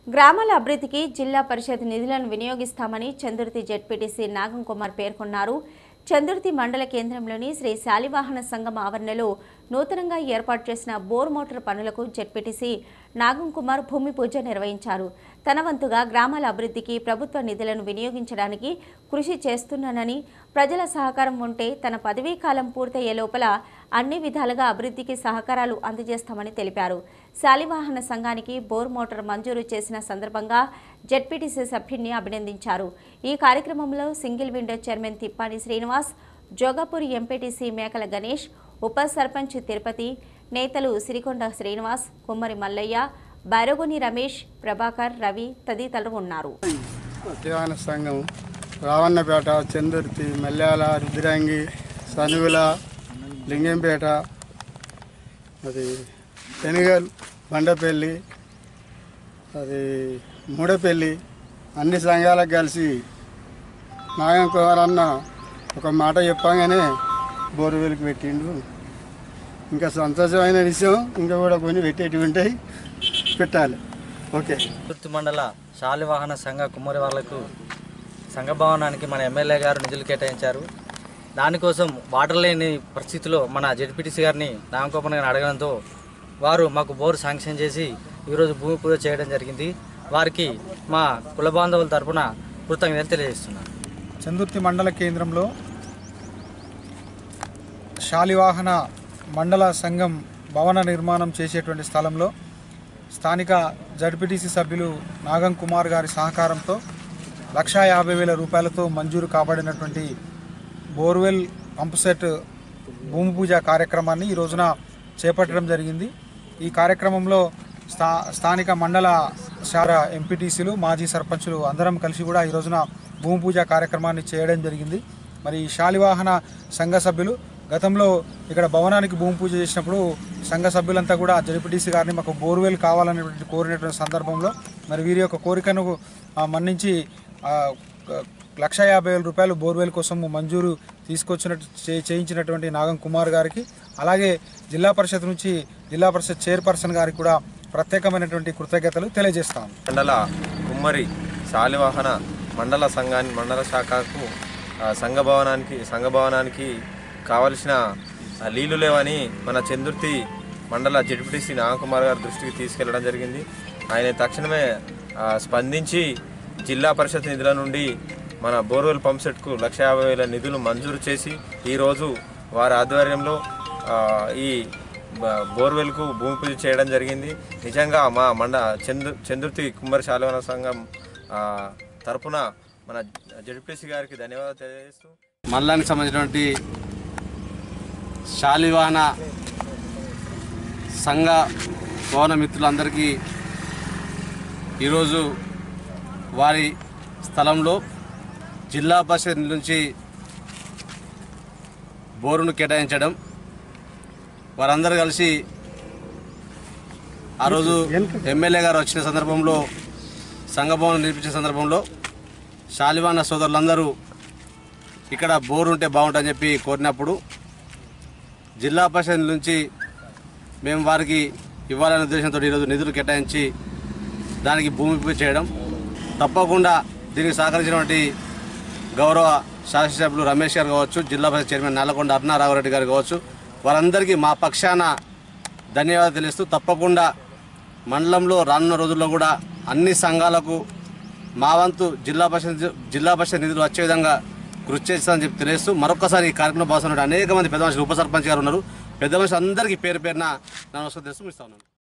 గ్రామాల అభివృద్ధికి జిల్లా పరిషత్ నిధులను వినియోగిస్తామని చందుర్తి జెడ్పీటీసీ నాగం కుమార్ పేర్కొన్నారు చందుర్తి మండల కేంద్రంలోని శ్రీ శాలివాహన సంఘం ఆవరణలో నూతనంగా ఏర్పాటు చేసిన బోర్ మోటార్ పనులకు జెడ్పీటీసీ నాగం కుమార్ భూమి పూజ నిర్వహించారు తన వంతుగా గ్రామాల అభివృద్ధికి ప్రభుత్వ నిధులను వినియోగించడానికి కృషి చేస్తున్నానని ప్రజల సహకారం ఉంటే తన పదవీ కాలం పూర్తయ్యే లోపల అన్ని విధాలుగా అభివృద్ధికి సహకారాలు అందజేస్తామని తెలిపారు శాలివాహన సంఘానికి బోర్ మోటార్ మంజూరు చేసిన సందర్భంగా జెడ్పీటీసీ సభ్యుడిని అభినందించారు ఈ కార్యక్రమంలో single window chairman Tippani Srinivas Jogapur MPTC Mekala Ganesh ఉప సర్పంచ్ తిరుపతి నేతలు సిరికొండ శ్రీనివాస్ కుమ్మరి మల్లయ్య బైరగొని రమేష్ ప్రభాకర్ రవి తదితరులు ఉన్నారు దివాన సంఘం రావన్నపేట చందుర్తి మల్యాల రుద్రాంగి సనుగుల లింగంపేట అది పెనుగల్ బండపల్లి అది మూడపల్లి అన్ని సంఘాలకు కలిసి నాగం కుమార్ అన్న ఒక మాట చెప్పగానే బోరువెలికి పెట్టిండు ఇంకా సంతోషమైన విషయం ఇంకా కూడా కొన్ని పెట్టేటివి ఉంటాయి పెట్టాలి ఓకే తుర్తి మండల శాలివాహన సంఘ కుమ్మరి వాళ్లకు సంఘ భవనానికి మన ఎమ్మెల్యే గారు నిధులు కేటాయించారు దానికోసం వాటర్ లేని పరిస్థితిలో మన జెడ్పీటీసీ గారిని నామకోపన్ గారిని అడగడంతో వారు మాకు బోరు శాంక్షన్ చేసి ఈరోజు భూమి పూజ చేయడం జరిగింది వారికి మా కుల బాంధవుల తరపున కృతజ్ఞతలు తెలియజేస్తున్నాను చందుర్తి మండల కేంద్రంలో శాలివాహన మండల సంఘం భవన నిర్మాణం చేసేటువంటి స్థలంలో స్థానిక జడ్పీటీసీ సభ్యులు నాగం కుమార్ గారి సహకారంతో లక్షా యాభై వేల రూపాయలతో మంజూరు కాబడినటువంటి బోర్వెల్ పంప్ సెట్ భూమి పూజ కార్యక్రమాన్ని ఈ రోజున చేపట్టడం జరిగింది ఈ కార్యక్రమంలో స్థా స్థానిక మండల శార ఎంపీటీసీలు మాజీ సర్పంచులు అందరం కలిసి కూడా ఈ రోజున భూమి పూజ కార్యక్రమాన్ని చేయడం జరిగింది మరి ఈ శాలివాహన సంఘ సభ్యులు గతంలో ఇక్కడ భవనానికి భూమి పూజ చేసినప్పుడు సంఘ సభ్యులంతా కూడా జడ్పీటీసీ గారిని మాకు బోర్వెల్ కావాలనేటువంటి కోరినటువంటి సందర్భంలో మరి వీరి యొక్క కోరికను ఆ, మన్నించి ఆ, క- లక్ష యాభై వేల రూపాయలు బోర్వెల్ కోసం మంజూరు తీసుకొచ్చినట్టు చే- చేయించినటువంటి నాగం కుమార్ గారికి అలాగే జిల్లా పరిషత్ నుంచి జిల్లా పరిషత్ చైర్పర్సన్ గారికి కూడా ప్రత్యేకమైనటువంటి కృతజ్ఞతలు తెలియజేస్తాను మండల కుమ్మరి శాలివాహన మండల సంఘాన్ని మండల శాఖకు ఆ, సంఘ భవనానికి సంఘ భవనానికి కావలసిన ఆ, నీళ్లు లేవని మన చందుర్తి మండల జడ్పీటీసీ నాగకుమార్ గారి దృష్టికి తీసుకెళ్లడం జరిగింది ఆయన తక్షణమే ఆ, స్పందించి జిల్లా పరిషత్ నిధుల నుండి మన బోర్వెల్ పంప్ సెట్కు లక్ష యాభై వేల నిధులు మంజూరు చేసి ఈరోజు వారి ఆధ్వర్యంలో ఆ, ఈ బ- బోర్వెల్కు భూమి పూజ చేయడం జరిగింది నిజంగా మా మండ చందు చందుర్తి కుమ్మరి శాలవన సంఘం ఆ, తరపున మన జడ్పీసీ గారికి ధన్యవాదాలు తెలియజేస్తూ మండలానికి సంబంధించినటువంటి శాలివాహన సంఘ భవన మిత్రులందరికీ ఈరోజు వారి స్థలంలో జిల్లా పరిషత్ నుంచి బోరును కేటాయించడం వారందరూ కలిసి ఆ రోజు ఎమ్మెల్యే గారు వచ్చిన సందర్భంలో సంఘభవనం నిర్మించిన సందర్భంలో శాలివాన సోదరులందరూ ఇక్కడ బోర్ ఉంటే బాగుంటుందని చెప్పి కోరినప్పుడు జిల్లా పరిషత్ నుంచి మేము వారికి ఇవ్వాలనే ఉద్దేశంతో ఈరోజు నిధులు కేటాయించి దానికి భూమి పూజ చేయడం తప్పకుండా దీనికి సహకరించినటువంటి గౌరవ శాసనసభ్యులు రమేష్ గారు కావచ్చు జిల్లా పరిషత్ చైర్మన్ నల్లకొండ అరుణారావురెడ్డి గారు కావచ్చు వారందరికీ మా పక్షాన ధన్యవాదాలు తెలుస్తూ తప్పకుండా మండలంలో రానున్న రోజుల్లో కూడా అన్ని సంఘాలకు మా వంతు జిల్లా పరిషత్ జిల్లా పరిషత్ నిధులు వచ్చే విధంగా కృషి చేస్తామని చెప్పి తెలియస్తూ మరొకసారి ఈ కార్యక్రమం భాగస్వామి అనేక మంది పెద్ద మనుషులు ఉప సర్పంచ్ గారు ఉన్నారు పెద్ద మనుషులు అందరికీ పేరు పేరున నమస్కారం తెలుస్తూ ఇస్తా ఉన్నాను